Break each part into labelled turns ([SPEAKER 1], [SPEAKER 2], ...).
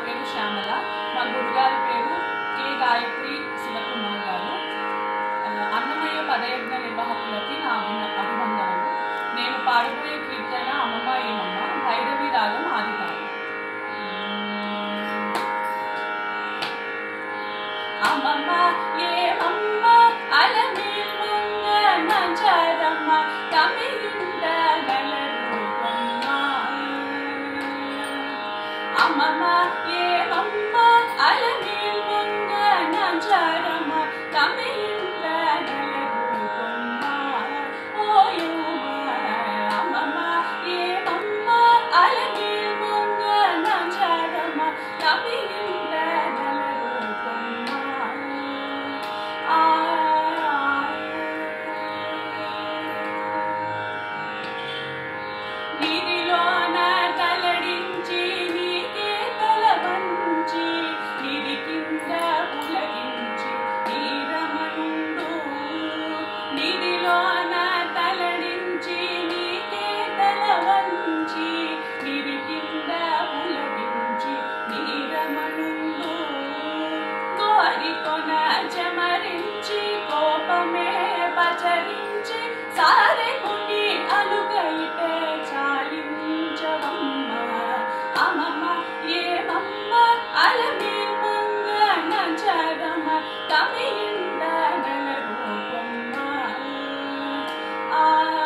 [SPEAKER 1] పేరు శ్యామల మా గురుగారి పేరు కె గాయత్రి శివకుమార్ గారు ఆ, అన్నమయ్య పదయజ్ఞ నిర్వాహకులకి నా అభిన- అభినందనలు నేను పాడబోయే కీర్తన అమ్మమ్మ ఏమమ్మ భైరవి రాగం ఆదితారు అమ్మమ్మ ఏమమ్మ అలమేల్మంగ నంచారమ్మ తమిళ గలరుకొమ్మ అమ్మమ్మ ఏమమ్మ అలమేల్మంగ నంచారమ్మ తమిళ గలరుకొమ్మ ఓయుమ అమ్మమ్మ ఏమమ్మ అలమేల్మంగ నంచారమ్మ తమిళ గలరుకొమ్మ ఆ నిధిలోన తలడించి నీకే తల వంచి నిధి కింద పులగించి నీరమనుండు నిధిలోన తలడించి నీకే తల వంచి నిధి కింద పులగించి నీరమనుండు కోరికొన చమరించి కోపమే పచరించి సారె కొని అలుగైతే చాలించవమ్మ అమ్మమ్మ ఏమమ్మ అలమేల్మంగ నంచరమ్మ తమిళ నలరూపమ్మ ఆ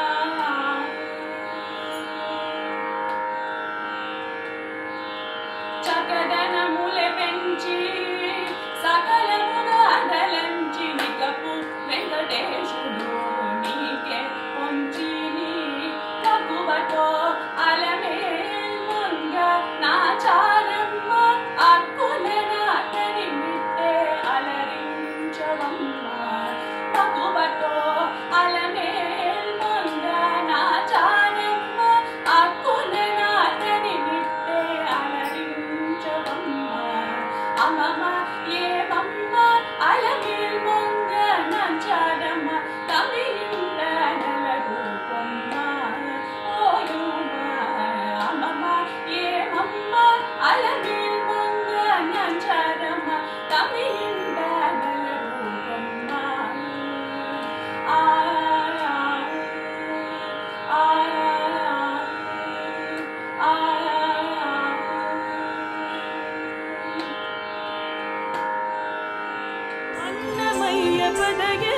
[SPEAKER 1] చకదనములె పెంచి సకలముగా దలంచి నికపు వెంకటేశుడు నీకే పొంచి నీ తగువతో అలమే ముంగ నా చారమ్మ అక్కుల నాటని మిట్టే అలరించవమ్మ తగువతో అలమే ముంగ నా చారమ్మ అక్కుల నాటని మిట్టే అలరించవమ్మ అమ్మమ్మ ఏమమ్మ అలమేల్ మంగ నంచాడమ్మ తమిళ నలరూపమ్మ ఓయుమ అమ్మమ్మ ఏమమ్మ అలమేల్ మంగ నంచాడమ్మ తమిళ నలరూపమ్మ ఆ ఆ ఆ అన్నమయ్య పదగే